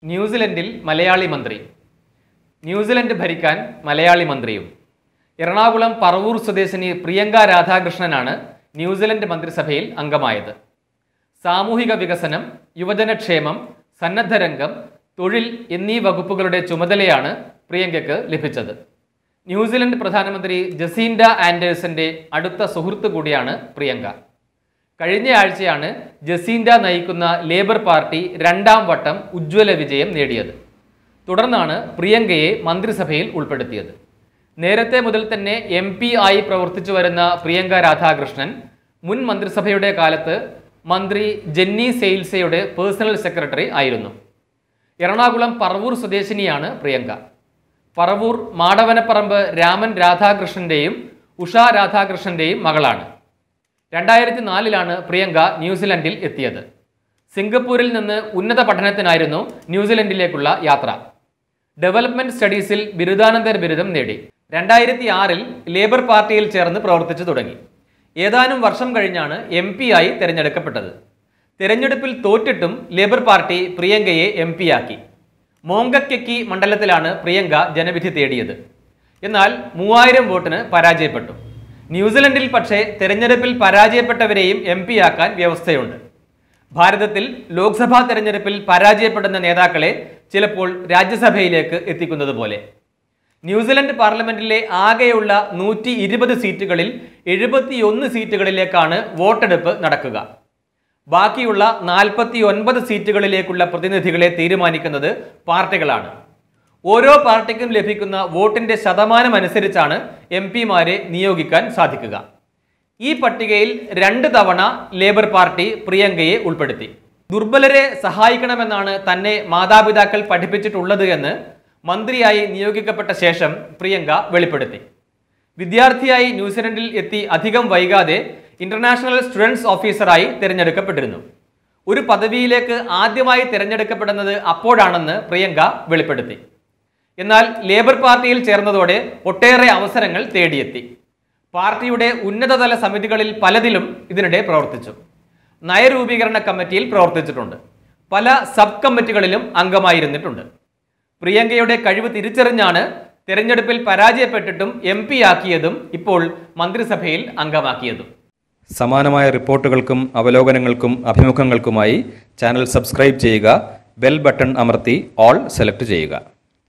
ന്യൂസിലൻഡിൽ മലയാളി മന്ത്രി ന്യൂസിലൻഡ് ഭരിക്കാൻ മലയാളി മന്ത്രിയും എറണാകുളം പറവൂർ സ്വദേശിനി പ്രിയങ്ക രാധാകൃഷ്ണനാണ് ന്യൂസിലൻഡ് മന്ത്രിസഭയിൽ അംഗമായത് സാമൂഹിക വികസനം യുവജനക്ഷേമം സന്നദ്ധരംഗം തൊഴിൽ എന്നീ വകുപ്പുകളുടെ ചുമതലയാണ് പ്രിയങ്കയ്ക്ക് ലഭിച്ചത് ന്യൂസിലൻഡ് പ്രധാനമന്ത്രി ജസീൻഡ ആൻഡേഴ്സന്റെ അടുത്ത സുഹൃത്തു കൂടിയാണ് പ്രിയങ്ക കഴിഞ്ഞ ആഴ്ചയാണ് ജസീൻഡ നയിക്കുന്ന ലേബർ പാർട്ടി രണ്ടാം വട്ടം ഉജ്ജ്വല വിജയം നേടിയത് തുടർന്നാണ് പ്രിയങ്കയെ മന്ത്രിസഭയിൽ ഉൾപ്പെടുത്തിയത് നേരത്തെ മുതൽ തന്നെ എം പി ആയി പ്രവർത്തിച്ചു വരുന്ന പ്രിയങ്ക രാധാകൃഷ്ണൻ മുൻ മന്ത്രിസഭയുടെ കാലത്ത് മന്ത്രി ജെന്നി സെയിൽസയുടെ പേഴ്സണൽ സെക്രട്ടറി ആയിരുന്നു എറണാകുളം പറവൂർ സ്വദേശിനിയാണ് പ്രിയങ്ക പറവൂർ മാടവനപ്പറമ്പ് രാമൻ രാധാകൃഷ്ണന്റെയും ഉഷ രാധാകൃഷ്ണന്റെയും മകളാണ് രണ്ടായിരത്തി നാലിലാണ് പ്രിയങ്ക ന്യൂസിലൻഡിൽ എത്തിയത് സിംഗപ്പൂരിൽ നിന്ന് ഉന്നത പഠനത്തിനായിരുന്നു ന്യൂസിലൻഡിലേക്കുള്ള യാത്ര ഡെവലപ്മെന്റ് സ്റ്റഡീസിൽ ബിരുദാനന്തര ബിരുദം നേടി രണ്ടായിരത്തി ആറിൽ ലേബർ പാർട്ടിയിൽ ചേർന്ന് പ്രവർത്തിച്ചു തുടങ്ങി ഏതാനും വർഷം കഴിഞ്ഞാണ് എം പി ആയി തിരഞ്ഞെടുക്കപ്പെട്ടത് തിരഞ്ഞെടുപ്പിൽ തോറ്റിട്ടും ലേബർ പാർട്ടി പ്രിയങ്കയെ എം പി ആക്കി മോങ്കക്കെക്കി മണ്ഡലത്തിലാണ് പ്രിയങ്ക ജനവിധി തേടിയത് എന്നാൽ മൂവായിരം വോട്ടിന് പരാജയപ്പെട്ടു ന്യൂസിലൻഡിൽ പക്ഷേ തെരഞ്ഞെടുപ്പിൽ പരാജയപ്പെട്ടവരെയും എം പി ആക്കാൻ വ്യവസ്ഥയുണ്ട് ഭാരതത്തിൽ ലോക്സഭാ തെരഞ്ഞെടുപ്പിൽ പരാജയപ്പെടുന്ന നേതാക്കളെ ചിലപ്പോൾ രാജ്യസഭയിലേക്ക് എത്തിക്കുന്നത് പോലെ ന്യൂസിലൻഡ് പാർലമെന്റിലെ ആകെയുള്ള നൂറ്റി ഇരുപത് സീറ്റുകളിൽ എഴുപത്തിയൊന്ന് സീറ്റുകളിലേക്കാണ് വോട്ടെടുപ്പ് നടക്കുക ബാക്കിയുള്ള നാൽപ്പത്തി ഒൻപത് സീറ്റുകളിലേക്കുള്ള പ്രതിനിധികളെ തീരുമാനിക്കുന്നത് പാർട്ടികളാണ് ഓരോ പാർട്ടിക്കും ലഭിക്കുന്ന വോട്ടിന്റെ ശതമാനം അനുസരിച്ചാണ് എം പിമാരെ നിയോഗിക്കാൻ സാധിക്കുക ഈ പട്ടികയിൽ രണ്ട് തവണ ലേബർ പാർട്ടി പ്രിയങ്കയെ ഉൾപ്പെടുത്തി ദുർബലരെ സഹായിക്കണമെന്നാണ് തന്നെ മാതാപിതാക്കൾ പഠിപ്പിച്ചിട്ടുള്ളത് എന്ന് മന്ത്രിയായി നിയോഗിക്കപ്പെട്ട ശേഷം പ്രിയങ്ക വെളിപ്പെടുത്തി വിദ്യാർത്ഥിയായി ന്യൂസിലൻഡിൽ എത്തി അധികം വൈകാതെ ഇന്റർനാഷണൽ സ്റ്റുഡൻസ് ഓഫീസറായി തിരഞ്ഞെടുക്കപ്പെട്ടിരുന്നു ഒരു പദവിയിലേക്ക് ആദ്യമായി തിരഞ്ഞെടുക്കപ്പെടുന്നത് അപ്പോഴാണെന്ന് പ്രിയങ്ക വെളിപ്പെടുത്തി എന്നാൽ ലേബർ പാർട്ടിയിൽ ചേർന്നതോടെ ഒട്ടേറെ അവസരങ്ങൾ തേടിയെത്തി പാർട്ടിയുടെ ഉന്നതതല സമിതികളിൽ പലതിലും ഇതിനിടെ പ്രവർത്തിച്ചു നയരൂപീകരണ കമ്മിറ്റിയിൽ പ്രവർത്തിച്ചിട്ടുണ്ട് പല സബ് കമ്മിറ്റികളിലും അംഗമായിരുന്നിട്ടുണ്ട് പ്രിയങ്കയുടെ കഴിവ് തിരിച്ചറിഞ്ഞാണ് തെരഞ്ഞെടുപ്പിൽ പരാജയപ്പെട്ടിട്ടും എം പി ആക്കിയതും ഇപ്പോൾ മന്ത്രിസഭയിൽ അംഗമാക്കിയതും സമാനമായ റിപ്പോർട്ടുകൾക്കും അവലോകനങ്ങൾക്കും അഭിമുഖങ്ങൾക്കുമായി ചാനൽ സബ്സ്ക്രൈബ് ചെയ്യുക ബെൽ ബട്ടൺ അമർത്തി ഓൾ സെലക്ട് ചെയ്യുക